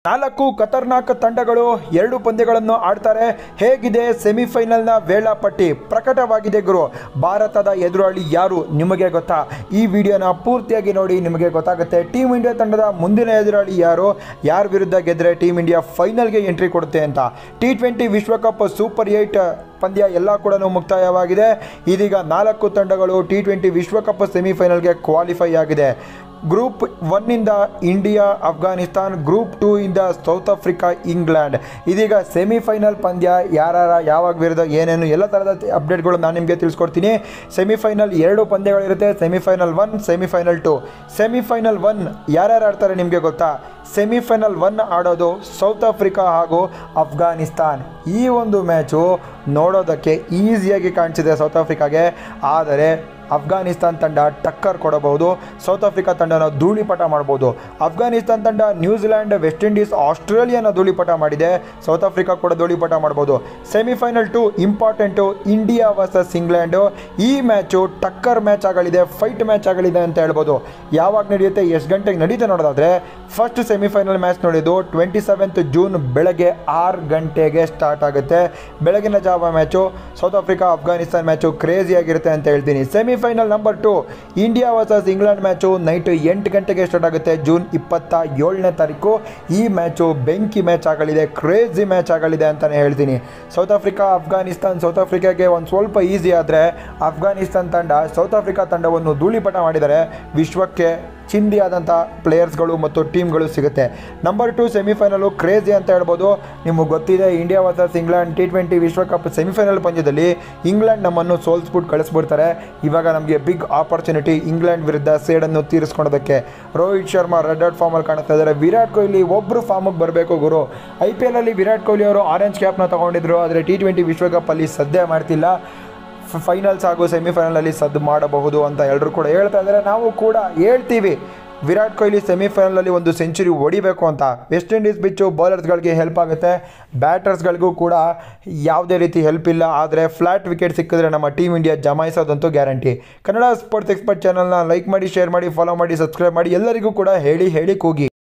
ನಾಲ್ಕು ಖತರ್ನಾಕ್ ತಂಡಗಳು ಎರಡು ಪಂದ್ಯಗಳನ್ನು ಆಡ್ತಾರೆ ಹೇಗಿದೆ ಸೆಮಿಫೈನಲ್ನ ವೇಳಾಪಟ್ಟಿ ಪ್ರಕಟವಾಗಿದೆ ಗುರು ಭಾರತದ ಎದುರಾಳಿ ಯಾರು ನಿಮಗೆ ಗೊತ್ತಾ ಈ ವಿಡಿಯೋನ ಪೂರ್ತಿಯಾಗಿ ನೋಡಿ ನಿಮಗೆ ಗೊತ್ತಾಗುತ್ತೆ ಟೀಮ್ ಇಂಡಿಯಾ ತಂಡದ ಮುಂದಿನ ಎದುರಾಳಿ ಯಾರು ಯಾರ ವಿರುದ್ಧ ಗೆದ್ದರೆ ಟೀಮ್ ಇಂಡಿಯಾ ಫೈನಲ್ಗೆ ಎಂಟ್ರಿ ಕೊಡುತ್ತೆ ಅಂತ ಟಿ ಟ್ವೆಂಟಿ ವಿಶ್ವಕಪ್ ಸೂಪರ್ ಏಯ್ಟ್ ಪಂದ್ಯ ಎಲ್ಲ ಕೂಡ ಮುಕ್ತಾಯವಾಗಿದೆ ಇದೀಗ ನಾಲ್ಕು ತಂಡಗಳು ಟಿ ಟ್ವೆಂಟಿ ವಿಶ್ವಕಪ್ ಸೆಮಿಫೈನಲ್ಗೆ ಕ್ವಾಲಿಫೈ ಆಗಿದೆ ಗ್ರೂಪ್ ಒನ್ನಿಂದ ಇಂಡಿಯಾ ಅಫ್ಘಾನಿಸ್ತಾನ್ ಗ್ರೂಪ್ ಟೂ ಇಂದ ಸೌತ್ ಆಫ್ರಿಕಾ ಇಂಗ್ಲೆಂಡ್ ಇದೀಗ ಸೆಮಿಫೈನಲ್ ಪಂದ್ಯ ಯಾರ್ಯಾರ ಯಾವಾಗ ವಿರುದ್ಧ ಏನೇನು ಎಲ್ಲ ಥರದ ಅಪ್ಡೇಟ್ಗಳು ನಾನು ನಿಮಗೆ ತಿಳಿಸ್ಕೊಡ್ತೀನಿ ಸೆಮಿಫೈನಲ್ ಎರಡು ಪಂದ್ಯಗಳಿರುತ್ತೆ semifinal one semifinal two semifinal one ಯಾರ್ಯಾರು ಆಡ್ತಾರೆ ನಿಮಗೆ ಗೊತ್ತಾ ಸೆಮಿಫೈನಲ್ ಒನ್ ಆಡೋದು ಸೌತ್ ಆಫ್ರಿಕಾ ಹಾಗೂ ಅಫ್ಘಾನಿಸ್ತಾನ್ ಈ ಒಂದು ಮ್ಯಾಚು ನೋಡೋದಕ್ಕೆ ಈಸಿಯಾಗಿ ಕಾಣಿಸಿದೆ ಸೌತ್ ಆಫ್ರಿಕಾಗೆ ಆದರೆ ಅಫ್ಘಾನಿಸ್ತಾನ್ ತಂಡ ಟಕ್ಕರ್ ಕೊಡಬಹುದು ಸೌತ್ ಆಫ್ರಿಕಾ ತಂಡನ ಧೂಳಿಪಟ ಮಾಡ್ಬೋದು ಅಫ್ಘಾನಿಸ್ತಾನ್ ತಂಡ ನ್ಯೂಜಿಲ್ಯಾಂಡ್ ವೆಸ್ಟ್ ಇಂಡೀಸ್ ಆಸ್ಟ್ರೇಲಿಯಾನ ಧೂಳಿಪಟ ಮಾಡಿದೆ ಸೌತ್ ಆಫ್ರಿಕಾ ಕೂಡ ಧೂಳಿಪಟ ಮಾಡ್ಬೋದು semifinal two important India versus England ಈ ಮ್ಯಾಚು ಟಕ್ಕರ್ ಮ್ಯಾಚ್ ಆಗಲಿದೆ ಫೈಟ್ ಮ್ಯಾಚ್ ಆಗಲಿದೆ ಅಂತ ಹೇಳ್ಬೋದು ಯಾವಾಗ ನಡೆಯುತ್ತೆ ಎಷ್ಟು ಗಂಟೆಗೆ ನಡೀತೆ ನೋಡೋದಾದ್ರೆ ಫಸ್ಟ್ ಸೆಮಿಫೈನಲ್ ಮ್ಯಾಚ್ ನೋಡಿದ್ದು ಟ್ವೆಂಟಿ ಸೆವೆಂತ್ ಜೂನ್ ಬೆಳಗ್ಗೆ ಆರು ಗಂಟೆಗೆ ಸ್ಟಾರ್ಟ್ ಆಗುತ್ತೆ ಬೆಳಗಿನ ಜಾವ match South Africa Afghanistan match crazy ಆಗಿರುತ್ತೆ ಅಂತ ಹೇಳ್ತೀನಿ semifinal number two India versus England match night ಎಂಟು ಗಂಟೆಗೆ ಸ್ಟಾರ್ಟ್ ಆಗುತ್ತೆ ಜೂನ್ ಇಪ್ಪತ್ತ ಏಳನೇ ತಾರೀಕು ಈ ಮ್ಯಾಚು ಬೆಂಕಿ ಮ್ಯಾಚ್ ಆಗಲಿದೆ ಕ್ರೇಜಿ ಮ್ಯಾಚ್ ಆಗಲಿದೆ ಅಂತಲೇ ಹೇಳ್ತೀನಿ ಸೌತ್ ಆಫ್ರಿಕಾ ಅಫ್ಘಾನಿಸ್ತಾನ್ ಸೌತ್ ಆಫ್ರಿಕಾಗೆ ಒಂದು ಸ್ವಲ್ಪ ಈಸಿ ಆದರೆ ಅಫ್ಘಾನಿಸ್ತಾನ್ ತಂಡ ಸೌತ್ ಆಫ್ರಿಕಾ ತಂಡವನ್ನು ಧೂಳಿಪಟ ಮಾಡಿದರೆ ವಿಶ್ವಕ್ಕೆ ಚಿಂದಿ ಆದಂಥ ಪ್ಲೇಯರ್ಸ್ಗಳು ಮತ್ತು ಟೀಮ್ಗಳು ಸಿಗುತ್ತೆ ನಂಬರ್ ಟು ಸೆಮಿಫೈನಲು ಕ್ರೇಜಿ ಅಂತ ಹೇಳ್ಬೋದು ನಿಮಗೆ ಗೊತ್ತಿದೆ India versus England T twenty ವಿಶ್ವಕಪ್ ಸೆಮಿಫೈನಲ್ ಪಂದ್ಯದಲ್ಲಿ ಇಂಗ್ಲೆಂಡ್ ನಮ್ಮನ್ನು ಸೋಲ್ಸ್ಬಿಟ್ಟು ಕಳಿಸ್ಬಿಡ್ತಾರೆ ಇವಾಗ ನಮಗೆ ಬಿಗ್ ಆಪರ್ಚುನಿಟಿ ಇಂಗ್ಲೆಂಡ್ ವಿರುದ್ಧ ಸೇಡನ್ನು ತೀರಿಸ್ಕೊಳೋದಕ್ಕೆ ರೋಹಿತ್ ಶರ್ಮಾ ರೆಡ್ ಔಟ್ ಫಾರ್ಮಲ್ಲಿ ಕಾಣಿಸ್ತಾ ಇದ್ದಾರೆ ವಿರಾಟ್ ಕೊಹ್ಲಿ ಒಬ್ಬರು ಫಾರ್ಮಿಗೆ ಬರಬೇಕು ಗುರು ಐ ಪಿ ಎಲಲ್ಲಿ ವಿರಾಟ್ ಕೊಹ್ಲಿ ಅವರು ಆರೆಂಜ್ ಕ್ಯಾಪ್ನ ತಗೊಂಡಿದ್ರು ಆದರೆ ಟಿ ಟ್ವೆಂಟಿ ವಿಶ್ವಕಪ್ಪಲ್ಲಿ ಸದ್ಯ ಮಾಡ್ತಿಲ್ಲ ಫೈನಲ್ಸ್ ಹಾಗೂ ಸೆಮಿಫೈನಲಲ್ಲಿ ಸದ್ದು ಮಾಡಬಹುದು ಅಂತ ಎಲ್ಲರೂ ಕೂಡ ಹೇಳ್ತಾ ಇದ್ದಾರೆ ನಾವು ಕೂಡ ಹೇಳ್ತೀವಿ ವಿರಾಟ್ ಕೊಹ್ಲಿ ಸೆಮಿಫೈನಲಲ್ಲಿ ಒಂದು ಸೆಂಚುರಿ ಹೊಡಿಬೇಕು ಅಂತ ವೆಸ್ಟ್ ಇಂಡೀಸ್ ಬಿಚ್ಚು ಬೌಲರ್ಸ್ಗಳಿಗೆ ಹೆಲ್ಪ್ ಆಗುತ್ತೆ ಬ್ಯಾಟರ್ಸ್ಗಳಿಗೂ ಕೂಡ ಯಾವುದೇ ರೀತಿ ಹೆಲ್ಪ್ ಇಲ್ಲ ಆದರೆ ಫ್ಲಾಟ್ ವಿಕೆಟ್ ಸಿಕ್ಕಿದ್ರೆ ನಮ್ಮ ಟೀಮ್ ಇಂಡಿಯಾ ಜಮಾಯಿಸೋದಂತೂ ಗ್ಯಾರಂಟಿ ಕನ್ನಡ ಸ್ಪೋರ್ಟ್ಸ್ ಎಕ್ಸ್ಪರ್ಟ್ ಚಾನಲ್ನ ಲೈಕ್ ಮಾಡಿ ಶೇರ್ ಮಾಡಿ ಫಾಲೋ ಮಾಡಿ ಸಬ್ಸ್ಕ್ರೈಬ್ ಮಾಡಿ ಎಲ್ಲರಿಗೂ ಕೂಡ ಹೇಳಿ ಹೇಳಿ ಕೂಗಿ